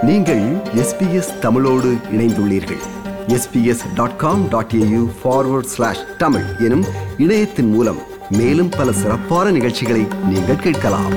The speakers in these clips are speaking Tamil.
நீங்கள் எஸ்பிஎஸ் தமிழோடு இணைந்துள்ளீர்கள் SBS dot com dot AU forward slash Tamil எனும் இணையத்தின் மூலம் மேலும் பல சிறப்பான நிகழ்ச்சிகளை நீங்கள் கேட்கலாம்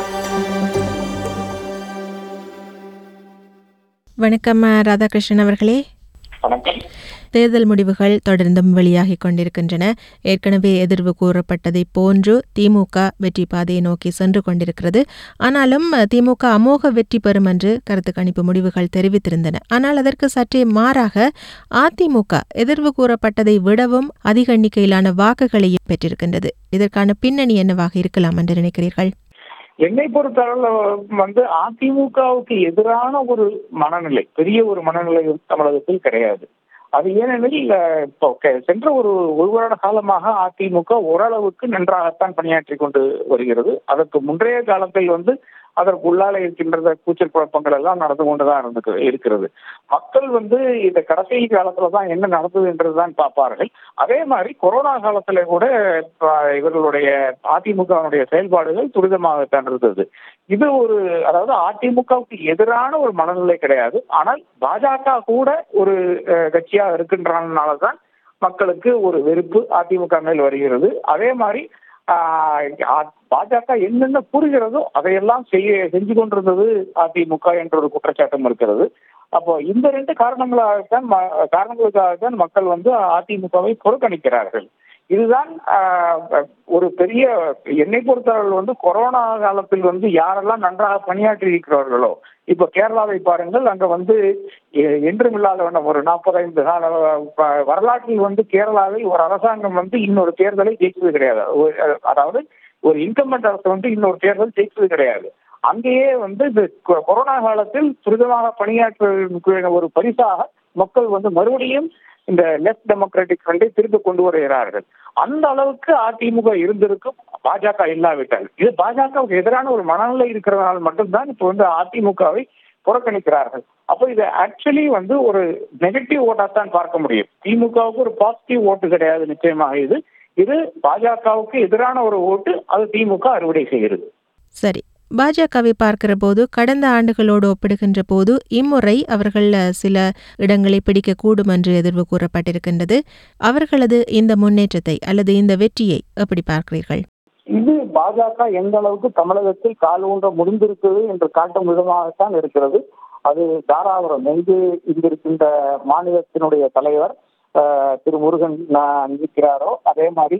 வணக்கம் அஹ், ராதாகிருஷ்ணன் அவர்களே வணக்கம் தேர்தல் முடிவுகள் தொடர்ந்தும் வெளியாகிக் கொண்டிருக்கின்றன ஏற்கனவே எதிர்வு கூறப்பட்டதை போன்று திமுக வெற்றி பாதையை நோக்கி சென்று கொண்டிருக்கிறது ஆனாலும் அஹ், திமுக அமோக வெற்றி பெறும் என்று கருத்து கணிப்பு முடிவுகள் தெரிவித்திருந்தன ஆனால் அதற்கு சற்றே மாறாக அதிமுக எதிர்வு கூறப்பட்டதை விடவும் அதிக எண்ணிக்கையிலான வாக்குகளையும் பெற்றிருக்கின்றது இதற்கான பின்னணி என்னவாக இருக்கலாம் என்று நினைக்கிறீர்கள் என்னை பொறுத்தளவுல வந்து அதிமுகவுக்கு எதிரான ஒரு மனநிலை பெரிய ஒரு மனநிலை தமிழகத்தில் கிடையாது அது ஏனெனில் அஹ், இப்போ கெ- சென்ற ஒரு ஒரு வருட காலமாக அதிமுக ஓரளவுக்கு நன்றாகத்தான் பணியாற்றி கொண்டு வருகிறது அதற்கு முந்தைய காலத்தில் வந்து அதற்கு உள்ளால இருக்கின்ற கூச்சல் குழப்பங்கள் எல்லாம் நடந்து கொண்டுதான் இருந்து இருக்கிறது மக்கள் வந்து இந்த கடைசி காலத்துல தான் என்ன நடந்தது என்றுதான் பார்ப்பார்கள் அதே மாதிரி கொரோனா காலத்துல கூட அஹ், இவர்களுடைய அதிமுகவினுடைய செயல்பாடுகள் துரிதமாகத்தான் இருந்தது இது ஒரு அதாவது அதிமுகவுக்கு எதிரான ஒரு மனநிலை கிடையாது ஆனால் பாஜக கூட ஒரு அஹ், கட்சியா இருக்கின்றனாலதான் மக்களுக்கு ஒரு வெறுப்பு அதிமுக மேல் வருகிறது அதே மாதிரி ஆஹ், அ- பாஜக என்னென்ன கூறுகிறதோ அதையெல்லாம் செய்ய செஞ்சு கொண்டிருந்தது அதிமுக என்ற ஒரு குற்றச்சாட்டும் இருக்கிறது அப்போ இந்த ரெண்டு காரணங்களாகத்தான் ம- காரணங்களுக்காகத்தான் மக்கள் வந்து அதிமுகவை புறக்கணிக்கிறார்கள் இதுதான் ஆஹ், ஒரு பெரிய என்னை பொறுத்தவரை வந்து கொரோனா காலத்தில் வந்து யாரெல்லாம் நன்றாக பணியாற்றி இருக்கிறார்களோ இப்ப கேரளாவை பாருங்கள் அங்க வந்து எ- என்றும் இல்லாத வண்ணம் ஒரு நாற்பத்தைந்து கால ப- வரலாற்றில் வந்து கேரளாவில் ஒரு அரசாங்கம் வந்து இன்னொரு தேர்தலை ஜெயிச்சது கிடையாது ஒரு- அதாவது ஒரு இன்கம்பெண்ட் அரசு வந்து இன்னொரு தேர்தல் ஜெயிச்சது கிடையாது அங்கேயே வந்து இந்த கொ- கொரோனா காலத்தில் துரிதமாக பணியாற்ற ஒரு பரிசாக மக்கள் வந்து மறுபடியும் இந்த லெஃப்ட் டெமோக்ராட்டிக் ஃப்ரண்டை திரும்ப கொண்டு வருகிறார்கள் அந்த அளவுக்கு அதிமுக இருந்திருக்கும் பாஜக இல்லாவிட்டால் இது பாஜகவுக்கு எதிரான ஒரு மனநிலை இருக்கிறதுனால மட்டும்தான் இப்போ வந்து அதிமுகவை புறக்கணிக்கிறார்கள் அப்போ இது ஆக்சுவலி வந்து ஒரு நெகட்டிவ் ஓட்டாத்தான் பார்க்க முடியும் திமுகவுக்கு ஒரு பாசிட்டிவ் ஓட்டு கிடையாது நிச்சயமாக இது இது பாஜகவுக்கு எதிரான ஒரு ஓட்டு அது திமுக அறுவடை செய்கிறது சரி பாஜகவை பார்க்கிற போது கடந்த ஆண்டுகளோடு ஒப்பிடுகின்ற போது இம்முறை அவர்கள் அஹ், சில இடங்களை பிடிக்கக்கூடும் என்று எதிர்வு கூறப்பட்டிருக்கின்றது அவர்களது இந்த முன்னேற்றத்தை அல்லது இந்த வெற்றியை எப்படி பார்க்கிறீர்கள் இது பாஜக எந்த அளவுக்கு தமிழகத்தில் கால் ஊன்ற முடிந்திருக்கிறது என்று காட்டும் விதமாகத்தான் இருக்கிறது அது தாராபுரம் எங்கு இங்கிருக்கின்ற மாநிலத்தினுடைய தலைவர் ஆஹ், திரு முருகன் நான் இருக்கிறாரோ அதே மாதிரி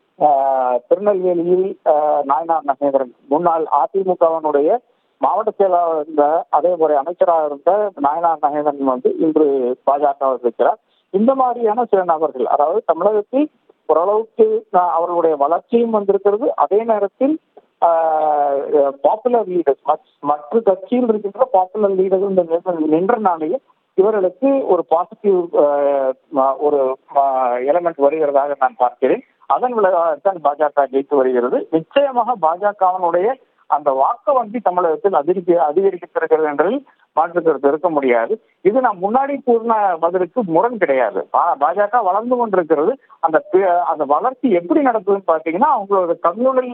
ஆஹ், திருநெல்வேலியில் ஆஹ், நாயனார் நகேந்திரன் முன்னாள் அதிமுகவினுடைய மாவட்ட செயலாளர் இருந்த அதே போல அமைச்சராக இருந்த நாயனார் நகேந்திரன் வந்து இன்று பாஜகவில் இருக்கிறார் இந்த மாதிரியான சில நபர்கள் அதாவது தமிழகத்தில் ஓரளவுக்கு ஆஹ், அவர்களுடைய வளர்ச்சியும் வந்திருக்கிறது அதே நேரத்தில் பாப்புலர் லீடர்ஸ் மற்ற கட்சியில் இருக்கின்ற பாப்புலர் லீடர்கள் இந்த நின்ற- நின்றனாலேயே இவர்களுக்கு ஒரு பாசிட்டிவ் ஒரு எலமெண்ட் வருகிறதாக நான் பார்க்கிறேன் அதன் விளைவாகத்தான் பாஜக ஜெயித்து வருகிறது நிச்சயமாக பாஜகவினுடைய அந்த வாக்கு வங்கி தமிழகத்தில் அதிகரிக்க அதிகரித்திருக்கிறது என்றதில் மாற்று கருத்து இருக்க முடியாது இது நான் முன்னாடி கூறின பதிலுக்கு முரண் கிடையாது பா- பாஜக வளர்ந்து கொண்டிருக்கிறது அந்த பி- அந்த வளர்ச்சி எப்படி நடக்குதுன்னு பாத்தீங்கன்னா அவங்களோட கம்யூனல்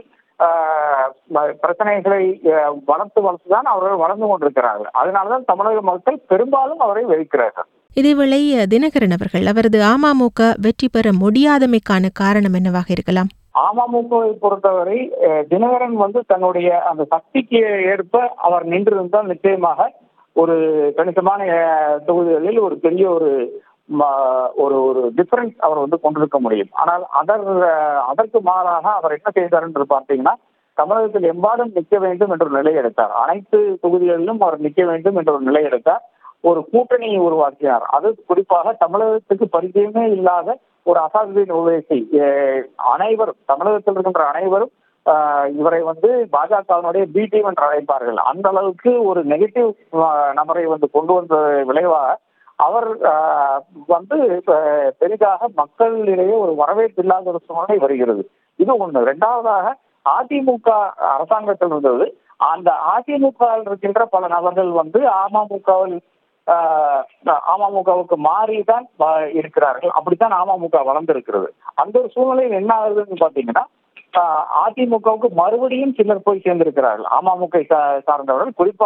பிரச்சனைகளை அஹ், வளர்த்து வளர்த்து தான் அவர்கள் வளர்ந்து கொண்டிருக்கிறார்கள் அதனாலதான் தமிழக மக்கள் பெரும்பாலும் அவரை வெறுக்கிறார்கள் இதேவேளை அஹ், தினகரன் அவர்கள் அவரது அமமுக வெற்றி பெற முடியாதமைக்கான காரணம் என்னவாக இருக்கலாம் அமமுகவை பொறுத்தவரை அஹ், தினகரன் வந்து தன்னுடைய அந்த சக்திக்கு ஏற்ப அவர் நின்றிருந்தால் நிச்சயமாக ஒரு கணிசமான அஹ், தொகுதிகளில் ஒரு பெரிய ஒரு ம, ஒரு ஒரு டிஃபரன்ஸ் அவர் வந்து கொண்டிருக்க முடியும் ஆனால் அதர் அஹ், அதற்கு மாறாக அவர் என்ன செய்தார் என்று பார்த்தீங்கன்னா தமிழகத்தில் எம்பாடும் நிற்க வேண்டும் என்ற ஒரு நிலை எடுத்தார் அனைத்து தொகுதிகளிலும் அவர் நிற்க வேண்டும் என்ற ஒரு நிலை எடுத்தார் ஒரு கூட்டணியை உருவாக்கினார் அது குறிப்பாக தமிழகத்துக்கு பரிச்சயமே இல்லாத ஒரு அசாதுதீன் ஓவைசி அஹ், அனைவரும் தமிழகத்தில் இருக்கின்ற அனைவரும் ஆஹ், இவரை வந்து பாஜகவினுடைய பி டீம் என்று அழைப்பார்கள் அந்த அளவுக்கு ஒரு நெகட்டிவ் நபரை வந்து கொண்டு வந்த விளைவாக அவர் ஆஹ், வந்து அஹ், பெரிதாக மக்களிடையே ஒரு வரவேற்பு இல்லாத ஒரு சூழ்நிலை வருகிறது இது ஒண்ணு ரெண்டாவதாக அதிமுக அரசாங்கத்தில் இருந்தது அந்த அதிமுக வில் இருக்கின்ற பல நபர்கள் வந்து அமமுகவில் ஆஹ், அமமுகவுக்கு மாறிதான் வ- இருக்கிறார்கள் அப்படித்தான் அமமுக வளர்ந்திருக்கிறது அந்த ஒரு சூழ்நிலையில் என்ன ஆகுதுன்னு பாத்தீங்கன்னா ஆஹ், அதிமுகவுக்கு மறுபடியும் சிலர் போய் சேர்ந்திருக்கிறார்கள் அமமுக சா- சார்ந்தவர்கள் குறிப்பாக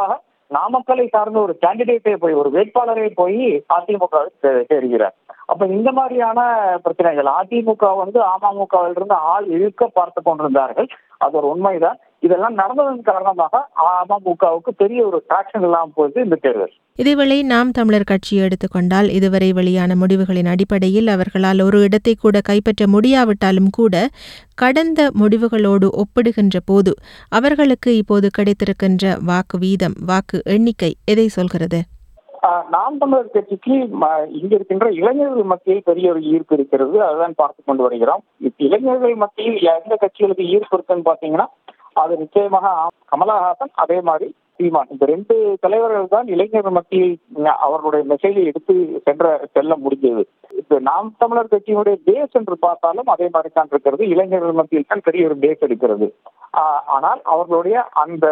நாமக்கலை சார்ந்த ஒரு கேண்டிடேட்டே போய் ஒரு வேட்பாளரே போய் அதிமுக சேர்கிறார் அப்ப இந்த மாதிரியான பிரச்சனைகள் அதிமுக வந்து அமமுகவிலிருந்து ஆள் இழுக்க பார்த்து கொண்டிருந்தார்கள் அது ஒரு உண்மைதான் இதெல்லாம் நடந்ததன் காரணமாக அமமுகவுக்கு பெரிய ஒரு டிராக்ஷன் இல்லாமல் போகுது இந்த தேர்தல் இதேவேளை நாம் தமிழர் கட்சியை எடுத்துக்கொண்டால் இதுவரை வெளியான முடிவுகளின் அடிப்படையில் அவர்களால் ஒரு இடத்தை கூட கைப்பற்ற முடியாவிட்டாலும் கூட கடந்த முடிவுகளோடு ஒப்பிடுகின்ற போது அவர்களுக்கு இப்போது கிடைத்திருக்கின்ற வாக்கு வீதம் வாக்கு எண்ணிக்கை எதை சொல்கிறது ஆஹ் நாம் தமிழர் கட்சிக்கு ம- இங்க இருக்கின்ற இளைஞர்கள் மத்தியில் பெரிய ஒரு ஈர்ப்பு இருக்கிறது அதுதான் பார்த்து கொண்டு வருகிறோம் இப்ப இளைஞர்கள் மத்தியில் எந்த கட்சிகளுக்கு ஈர்ப்பு இருக்குன்னு பாத்தீங்கன்னா அது நிச்சயமாக ஆ- கமலஹாசன் அதே மாதிரி சீமான் இந்த ரெண்டு தலைவர்கள் தான் இளைஞர்கள் மத்தியில் ந- அவர்களுடைய மெசேஜை எடுத்து சென்ற செல்ல முடிஞ்சது இப்ப நாம் தமிழர் கட்சியினுடைய பேஸ் என்று பார்த்தாலும் அதே மாதிரி தான் இருக்கிறது இளைஞர்கள் மத்தியில் தான் பெரிய ஒரு பேஸ் இருக்கிறது ஆஹ் ஆனால் அவர்களுடைய அந்த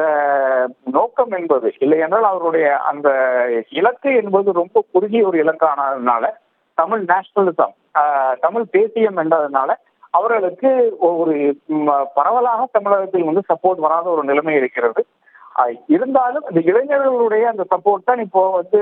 நோக்கம் என்பது இல்லை என்றால் அவர்களுடைய அந்த இலக்கு என்பது ரொம்ப குறுகிய ஒரு இலக்கானதுனால தமிழ் நேஷனலிசம் தமிழ் தேசியம் என்றதுனால அவர்களுக்கு ஒரு ம், பரவலாக தமிழகத்தில் வந்து சப்போர்ட் வராத ஒரு நிலைமை இருக்கிறது ஆஹ் இருந்தாலும் இந்த இளைஞர்களுடைய அந்த சப்போர்ட் தான் இப்போ வந்து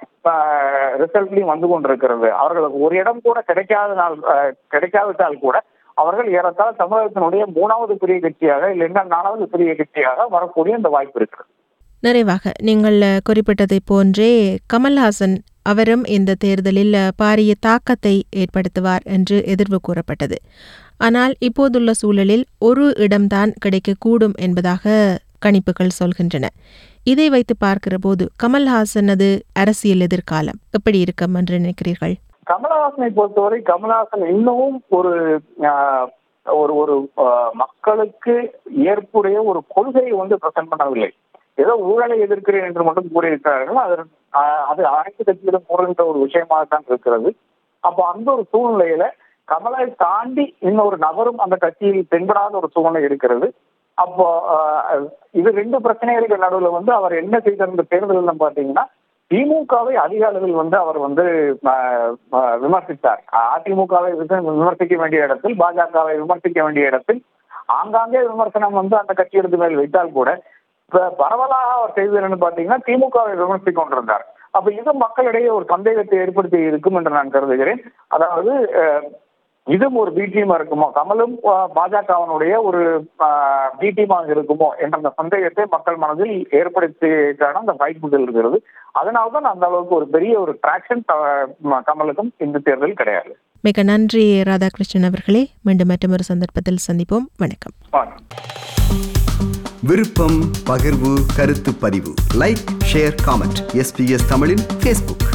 ரிசல்ட்லையும் வந்து கொண்டிருக்கிறது அவர்களுக்கு ஒரு இடம் கூட கிடைக்காத நாள் ஆஹ் கிடைக்காவிட்டால் கூட அவர்கள் ஏறத்தாழ தமிழகத்தினுடைய மூணாவது பெரிய கட்சியாக இல்லைன்னா நாலாவது பெரிய கட்சியாக வரக்கூடிய இந்த வாய்ப்பு இருக்கிறது நிறைவாக நீங்கள் அஹ், குறிப்பிட்டதைப் போன்றே கமல்ஹாசன் அவரும் இந்த தேர்தலில் அஹ், பாரிய தாக்கத்தை ஏற்படுத்துவார் என்று எதிர்வு கூறப்பட்டது ஆனால் இப்போதுள்ள சூழலில் ஒரு இடம்தான் கிடைக்கக்கூடும் என்பதாக கணிப்புகள் சொல்கின்றன இதை வைத்து பார்க்கிற போது கமல்ஹாசனது அரசியல் எதிர்காலம் எப்படி இருக்கும் என்று நினைக்கிறீர்கள் கமலஹாசனை பொறுத்தவரை கமலஹாசன் இன்னமும் ஒரு ஆஹ், ஒரு ஒரு ஆஹ், மக்களுக்கு ஏற்புடைய ஒரு கொள்கையை வந்து பிரசன்ட் பண்ணவில்லை ஏதோ ஊழலை எதிர்க்கிறேன் என்று மட்டும் கூறியிருக்கிறார்கள் அது ஆஹ், அது அனைத்து கட்சியிலும் கூறுகின்ற ஒரு விஷயமாக தான் இருக்கிறது அப்போ அந்த ஒரு சூழ்நிலையில கமலை தாண்டி இன்னொரு நபரும் அந்த கட்சியில் தென்படாத ஒரு சூழ்நிலை இருக்கிறது அப்போ ஆஹ், இது ரெண்டு பிரச்சனைகளுக்கு நடுவில் வந்து அவர் என்ன செய்திருந்த தேர்தல் பாத்தீங்கன்னா திமுகவை அதிக அளவில் வந்து அவர் வந்து ஆஹ், ஆஹ், விமர்சித்தார் அதிமுகவை விமர்சிக்க வேண்டிய இடத்தில் பாஜகவை விமர்சிக்க வேண்டிய இடத்தில் ஆங்காங்கே விமர்சனம் வந்து அந்த கட்சிகளுக்கு மேல் வைத்தால் கூட இப்ப பரவலாக அவர் செய்ததுன்னு பாத்தீங்கன்னா திமுகவை விமர்சித்துக் கொண்டிருந்தார் அப்ப இது மக்களிடையே ஒரு சந்தேகத்தை ஏற்படுத்தி இருக்கும் என்று நான் கருதுகிறேன் அதாவது அஹ், இதுவும் ஒரு பி டீமா இருக்குமோ கமலும் அஹ், பாஜகவினுடைய ஒரு பி டீமாக இருக்குமோ என்ற அந்த சந்தேகத்தை மக்கள் மனதில் ஏற்படுத்திக்கான அந்த வாய்ப்புகள் இருக்கிறது அதனால்தான் அந்த அளவுக்கு ஒரு பெரிய ஒரு டிராக்ஷன் கமலுக்கும் இந்த தேர்தல் கிடையாது மிக நன்றி ராதாகிருஷ்ணன் அவர்களே மீண்டும் மற்றொரு சந்தர்ப்பத்தில் சந்திப்போம் வணக்கம் வணக்கம். விருப்பம் பகிர்வு கருத்து பதிவு லைக் ஷேர் காமெண்ட் எஸ்பிஎஸ் தமிழின் ஃபேஸ்புக்